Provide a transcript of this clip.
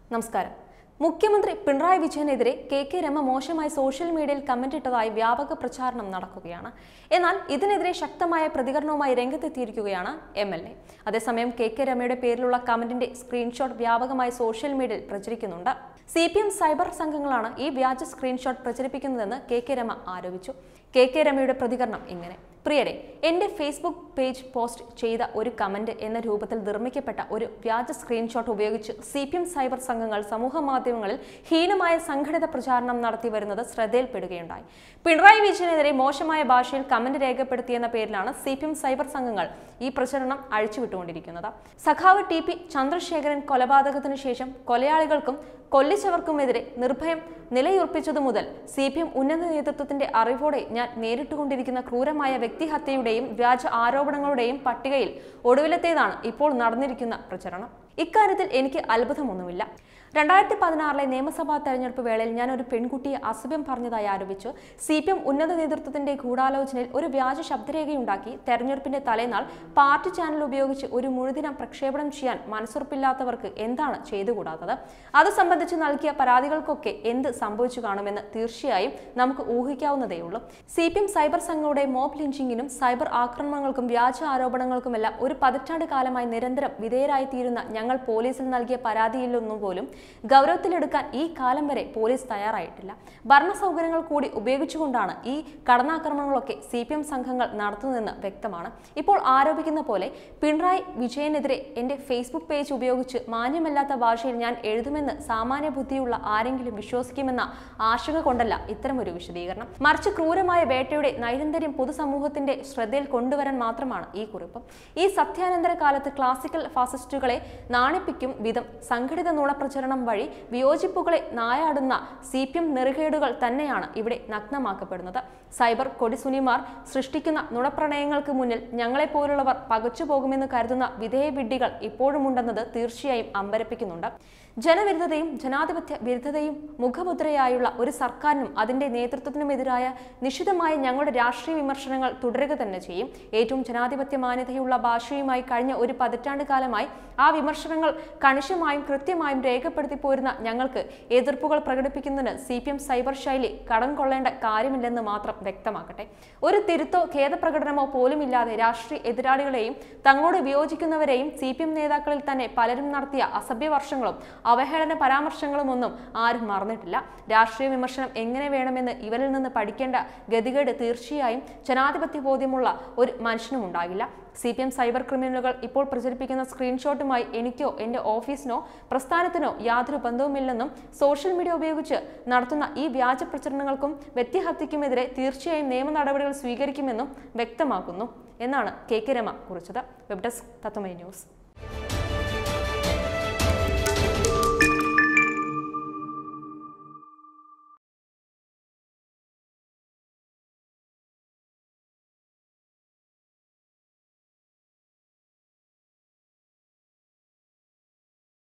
നമസ്കാരം മുഖ്യമന്ത്രി പിണറായി വിജയനെതിരെ കെ കെ രമ മോശമായി സോഷ്യൽ മീഡിയയിൽ കമന്റ് ഇട്ടതായി വ്യാപക പ്രചാരണം നടക്കുകയാണ് എന്നാൽ ഇതിനെതിരെ ശക്തമായ പ്രതികരണവുമായി രംഗത്തെത്തിയിരിക്കുകയാണ് എം എൽ എ അതേസമയം കെ കെ രമയുടെ പേരിലുള്ള കമന്റിന്റെ സ്ക്രീൻഷോട്ട് വ്യാപകമായി സോഷ്യൽ മീഡിയയിൽ പ്രചരിക്കുന്നുണ്ട് സി പി എം സൈബർ സംഘങ്ങളാണ് ഈ വ്യാജ സ്ക്രീൻഷോട്ട് പ്രചരിപ്പിക്കുന്നതെന്ന് കെ കെ രമ ആരോപിച്ചു കെ കെ രമയുടെ പ്രതികരണം ഇങ്ങനെ പ്രിയരെ എന്റെ ഫേസ്ബുക്ക് പേജ് പോസ്റ്റ് ചെയ്ത ഒരു കമന്റ് എന്ന രൂപത്തിൽ നിർമ്മിക്കപ്പെട്ട ഒരു വ്യാജ സ്ക്രീൻഷോട്ട് ഉപയോഗിച്ച് സി പി എം സൈബർ സംഘങ്ങൾ സമൂഹ മാധ്യമങ്ങളിൽ ഹീനമായ സംഘടിത പ്രചാരണം നടത്തി വരുന്നത് ശ്രദ്ധയിൽപ്പെടുകയുണ്ടായി പിണറായി വിജയനെതിരെ മോശമായ ഭാഷയിൽ കമന്റ് രേഖപ്പെടുത്തിയെന്ന പേരിലാണ് സി പി എം സൈബർ സംഘങ്ങൾ ഈ പ്രചരണം അഴിച്ചുവിട്ടുകൊണ്ടിരിക്കുന്നത് സഖാവ് ടി പി ചന്ദ്രശേഖരൻ കൊലപാതകത്തിനു ശേഷം കൊലയാളികൾക്കും കൊല്ലിച്ചവർക്കുമെതിരെ നിർഭയം നിലയുറപ്പിച്ചതു മുതൽ സി പി എം ഉന്നത നേതൃത്വത്തിന്റെ അറിവോടെ ഞാൻ നേരിട്ടുകൊണ്ടിരിക്കുന്ന ക്രൂരമായ വ്യക്തിഹത്യയുടെയും വ്യാജ ആരോപണങ്ങളുടെയും പട്ടികയിൽ ഒടുവിലത്തേതാണ് ഇപ്പോൾ നടന്നിരിക്കുന്ന പ്രചരണം ഇക്കാര്യത്തിൽ എനിക്ക് അത്ഭുതമൊന്നുമില്ല രണ്ടായിരത്തി പതിനാറിലെ നിയമസഭാ തെരഞ്ഞെടുപ്പ് വേളയിൽ ഞാൻ ഒരു പെൺകുട്ടിയെ അസഭ്യം പറഞ്ഞതായി ആരോപിച്ചു സി പി എം ഉന്നത നേതൃത്വത്തിന്റെ ഗൂഢാലോചനയിൽ ഒരു വ്യാജ ശബ്ദരേഖയുണ്ടാക്കി തെരഞ്ഞെടുപ്പിന്റെ തലേനാൾ പാർട്ടി ചാനൽ ഉപയോഗിച്ച് ഒരു മുഴുദിനം പ്രക്ഷേപണം ചെയ്യാൻ മനസ്സുറപ്പില്ലാത്തവർക്ക് എന്താണ് ചെയ്തുകൂടാത്തത് അത് സംബന്ധിച്ച് നൽകിയ പരാതികൾക്കൊക്കെ എന്ത് സംഭവിച്ചു കാണുമെന്ന് തീർച്ചയായും നമുക്ക് ഊഹിക്കാവുന്നതേയുള്ളൂ സി പി എം സൈബർ സംഘങ്ങളുടെ മോബ് ലിഞ്ചിങ്ങിനും സൈബർ ആക്രമണങ്ങൾക്കും വ്യാജ ആരോപണങ്ങൾക്കുമെല്ലാം ഒരു പതിറ്റാണ്ട് കാലമായി നിരന്തരം വിധേയരായിത്തീരുന്ന ഞങ്ങൾ പോലീസിൽ നൽകിയ പരാതിയിലൊന്നും പോലും ഗൗരവത്തിലെടുക്കാൻ ഈ കാലം വരെ പോലീസ് തയ്യാറായിട്ടില്ല ഭരണ സൗകര്യങ്ങൾ കൂടി ഉപയോഗിച്ചുകൊണ്ടാണ് ഈ കടന്നാക്രമണങ്ങളൊക്കെ സി പി എം സംഘങ്ങൾ നടത്തുന്നതെന്ന് വ്യക്തമാണ് ഇപ്പോൾ ആരോപിക്കുന്ന പോലെ പിണറായി വിജയനെതിരെ എൻ്റെ ഫേസ്ബുക്ക് പേജ് ഉപയോഗിച്ച് മാന്യമല്ലാത്ത ഭാഷയിൽ ഞാൻ എഴുതുമെന്ന് സാമാന്യ ബുദ്ധിയുള്ള ആരെങ്കിലും വിശ്വസിക്കുമെന്ന ആശങ്ക കൊണ്ടല്ല ഇത്തരമൊരു വിശദീകരണം മറിച്ച് ക്രൂരമായ വേട്ടയുടെ നൈരന്തര്യം പൊതുസമൂഹത്തിന്റെ ശ്രദ്ധയിൽ കൊണ്ടുവരാൻ മാത്രമാണ് ഈ കുറിപ്പ് ഈ സത്യാനന്തര കാലത്ത് ക്ലാസിക്കൽ ഫാസിസ്റ്റുകളെ നാണിപ്പിക്കും വിധം സംഘടിത നുണപ്രചരണം വഴി വിയോജിപ്പുകളെ നായാടുന്ന സി പി എം നെറുകേടുകൾ തന്നെയാണ് ഇവിടെ നഗ്നമാക്കപ്പെടുന്നത് സൈബർ കൊടിസുനിമാർ സൃഷ്ടിക്കുന്ന നുണപ്രണയങ്ങൾക്ക് മുന്നിൽ ഞങ്ങളെപ്പോലുള്ളവർ പകച്ചുപോകുമെന്ന് കരുതുന്ന വിധേയവിഡ്ഢികൾ ഇപ്പോഴുമുണ്ടെന്നത് തീർച്ചയായും അമ്പരപ്പിക്കുന്നുണ്ട് ജനവിരുദ്ധതയും ജനാധിപത്യ വിരുദ്ധതയും മുഖമുദ്രയായുള്ള ഒരു സർക്കാരിനും അതിന്റെ നേതൃത്വത്തിനുമെതിരായ നിശിതമായ ഞങ്ങളുടെ രാഷ്ട്രീയ വിമർശനങ്ങൾ തുടരുക തന്നെ ചെയ്യും ഏറ്റവും ജനാധിപത്യ മാന്യതയുള്ള ഭാഷയുമായി കഴിഞ്ഞ ഒരു പതിറ്റാണ്ട് കാലമായി ആ വിമർശനങ്ങൾ കണിശമായും കൃത്യമായും രേഖപ്പെടുത്തി പോരുന്ന ഞങ്ങൾക്ക് എതിർപ്പുകൾ പ്രകടിപ്പിക്കുന്നതിന് സി പി എം സൈബർ ശൈലി കടം കൊള്ളേണ്ട കാര്യമില്ലെന്ന് മാത്രം വ്യക്തമാക്കട്ടെ ഒരു തിരുത്തോ ഖേദപ്രകടനമോ പോലുമില്ലാതെ രാഷ്ട്രീയ എതിരാളികളെയും തങ്ങളോട് വിയോജിക്കുന്നവരെയും സി പി എം നേതാക്കളിൽ തന്നെ പലരും നടത്തിയ അസഭ്യവർഷങ്ങളും അവഹേളന പരാമർശങ്ങളും ഒന്നും ആരും മറന്നിട്ടില്ല രാഷ്ട്രീയ വിമർശനം എങ്ങനെ വേണമെന്ന് ഇവരിൽ നിന്ന് പഠിക്കേണ്ട ഗതികേട് തീർച്ചയായും ജനാധിപത്യ ബോധ്യമുള്ള ഒരു മനുഷ്യനും ഉണ്ടാകില്ല സി പി എം സൈബർ ക്രിമിനലുകൾ ഇപ്പോൾ പ്രചരിപ്പിക്കുന്ന സ്ക്രീൻഷോട്ടുമായി എനിക്കോ എൻ്റെ ഓഫീസിനോ പ്രസ്ഥാനത്തിനോ യാതൊരു ബന്ധവുമില്ലെന്നും സോഷ്യൽ മീഡിയ ഉപയോഗിച്ച് നടത്തുന്ന ഈ വ്യാജ പ്രചരണങ്ങൾക്കും വ്യക്തിഹത്യക്കുമെതിരെ തീർച്ചയായും നിയമ നടപടികൾ സ്വീകരിക്കുമെന്നും വ്യക്തമാക്കുന്നു എന്നാണ് കെ കെ രമ കുറിച്ചത് വെബ് ഡെസ്ക് തത്വമൈ ന്യൂസ്